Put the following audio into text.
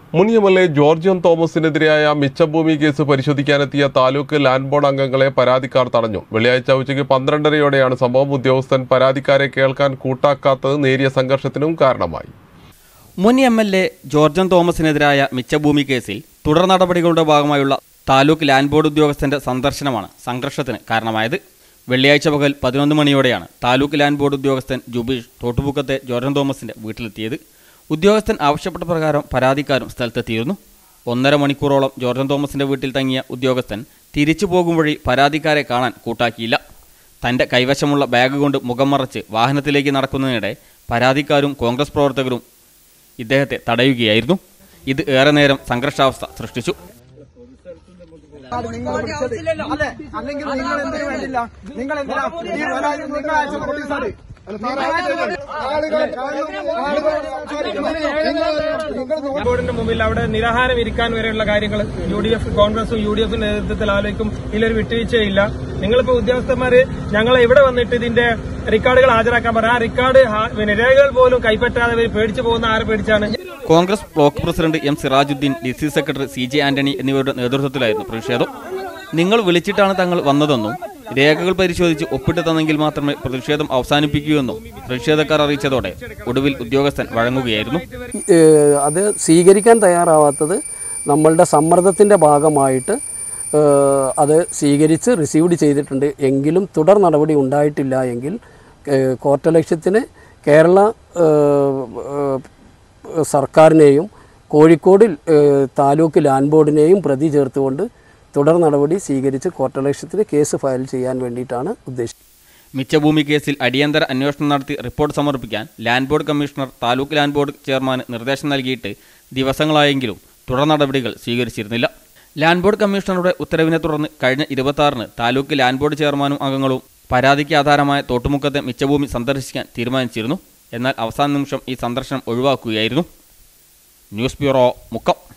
മുൻ M L A ജോർജിയൻ തോമസിനെതിരായ മിച്ചഭൂമി കേസ് പരിശോധിക്കാനെത്തിയ താലൂക്ക് ലാൻഡ് ബോർഡ് അംഗങ്ങളെ പരാതിക്കാർ തടഞ്ഞു വെള്ളിയാഴ്ച ഉച്ചയ്ക്ക് പന്ത്രണ്ടരയോടെയാണ് സംഭവം ഉദ്യോഗസ്ഥൻ പരാതിക്കാരെ കേൾക്കാൻ കൂട്ടാക്കാത്തത് നേരിയ സംഘർഷത്തിനും കാരണമായി മുൻ എം എൽ എ ജോർജൻ തോമസിനെതിരായ മിച്ചഭൂമി കേസിൽ തുടർ നടപടികളുടെ ഭാഗമായുള്ള താലൂക്ക് ലാൻഡ് ബോർഡ് ഉദ്യോഗസ്ഥന്റെ സന്ദർശനമാണ് സംഘർഷത്തിന് കാരണമായത് വെള്ളിയാഴ്ച പകൽ പതിനൊന്ന് മണിയോടെയാണ് താലൂക്ക് ലാൻഡ് ബോർഡ് ഉദ്യോഗസ്ഥൻ ജുബീഷ് തോട്ടുപുക്കത്തെ ജോർജൻ തോമസിന്റെ വീട്ടിലെത്തിയത് ഉദ്യോഗസ്ഥൻ ആവശ്യപ്പെട്ട പ്രകാരം പരാതിക്കാരും സ്ഥലത്തെത്തിയിരുന്നു ഒന്നര മണിക്കൂറോളം ജോർജൻ തോമസിന്റെ വീട്ടിൽ തങ്ങിയ ഉദ്യോഗസ്ഥൻ തിരിച്ചു പോകും വഴി പരാതിക്കാരെ കാണാൻ കൂട്ടാക്കിയില്ല തന്റെ കൈവശമുള്ള ബാഗ് കൊണ്ട് മുഖം മറച്ച് വാഹനത്തിലേക്ക് നടക്കുന്നതിനിടെ പരാതിക്കാരും കോൺഗ്രസ് പ്രവർത്തകരും ഇദ്ദേഹത്തെ തടയുകയായിരുന്നു ഇത് ഏറെ നേരം സംഘർഷാവസ്ഥ സൃഷ്ടിച്ചു നിങ്ങൾ വിളിച്ചത് അല്ലെ അല്ലെങ്കിൽ നിങ്ങൾ എന്തിനു വേണ്ടില്ല നിങ്ങൾ എന്തിനാ ഈ വരാൻ നിങ്ങൾ അയച്ച നോട്ടീസാണ് ബോർഡിന്റെ മുമ്പിൽ അവിടെ നിരാഹാരം ഇരിക്കാൻ വരെയുള്ള കാര്യങ്ങൾ യു ഡി എഫ് കോൺഗ്രസും യു ഡി എഫിന്റെ നേതൃത്വത്തിൽ ആലോചിക്കും ഇതിലൊരു വിട്ടുവീഴ്ചയില്ല നിങ്ങളിപ്പോ ഉദ്യോഗസ്ഥന്മാര് ഞങ്ങളെ ഇവിടെ വന്നിട്ട് ഇതിന്റെ റെക്കോർഡുകൾ ഹാജരാക്കാൻ പറയാം ആ റെക്കോർഡ് ഹാ- പിന്നെ രേഖകൾ പോലും കൈപ്പറ്റാതെ ഇവര് പേടിച്ചു പോകുന്ന ആരെ പേടിച്ചാണ് Congress block president M Sirajuddin D C secretary C J Antony എന്നിവരുടെ നേതൃത്വത്തിലായിരുന്നു പ്രതിഷേധം നിങ്ങൾ വിളിച്ചിട്ടാണ് തങ്ങൾ വന്നതെന്നും രേഖകൾ പരിശോധിച്ച് ഒപ്പിട്ട് തന്നെങ്കിൽ മാത്രമേ പ്രതിഷേധം അവസാനിപ്പിക്കൂ എന്നും പ്രതിഷേധക്കാർ അറിയിച്ചതോടെ ഒടുവിൽ ഉദ്യോഗസ്ഥൻ വഴങ്ങുകയായിരുന്നു ഏഹ് അത് സ്വീകരിക്കാൻ തയ്യാറാവാത്തത് നമ്മളുടെ സമ്മർദ്ദത്തിൻ്റെ ഭാഗമായിട്ട് ഏഹ് അത് സ്വീകരിച്ച് റിസീവ്ഡ് ചെയ്തിട്ടുണ്ട് എങ്കിലും തുടർ നടപടി ഉണ്ടായിട്ടില്ല എങ്കിൽ ഏഹ് കോർട്ടലക്ഷ്യത്തിന് കേരള ഏഹ്, ഏഹ്, സർക്കാരിനെയും കോഴിക്കോട് ഏഹ്, താലൂക്ക് ലാൻഡ് ബോർഡിനെയും പ്രതി ചേർത്തുകൊണ്ട് തുടർ നടപടി സ്വീകരിച്ച് കോർട്ടലക്ഷ്യത്തിന് കേസ് ഫയൽ ചെയ്യാൻ വേണ്ടിയിട്ടാണ് ഉദ്ദേശിക്കുന്നത് മിച്ചഭൂമി കേസിൽ അടിയന്തര അന്വേഷണം നടത്തി റിപ്പോർട്ട് സമർപ്പിക്കാൻ land board commissioner taluk land board ചെയർമാന് നിർദ്ദേശം നൽകിയിട്ട് ദിവസങ്ങളായെങ്കിലും തുടർ നടപടികൾ സ്വീകരിച്ചിരുന്നില്ല ലാൻഡ് ബോർഡ് കമ്മീഷണറുടെ ഉത്തരവിനെ തുടർന്ന് കഴിഞ്ഞ ഇരുപത്തി ആറിന് താലൂക്ക് ലാൻഡ് ബോർഡ് ചെയർമാനും അംഗങ്ങളും പരാതിക്ക് ആധാരമായ തോട്ടുമുക്കത്തെ മിച്ചഭൂമി സന്ദർശിക്കാൻ തീരുമാനിച്ചിരുന്നു എന്നാൽ അവസാന നിമിഷം ഈ സന്ദർശനം ഒഴിവാക്കുകയായിരുന്നു ന്യൂസ് ബ്യൂറോ മുക്കം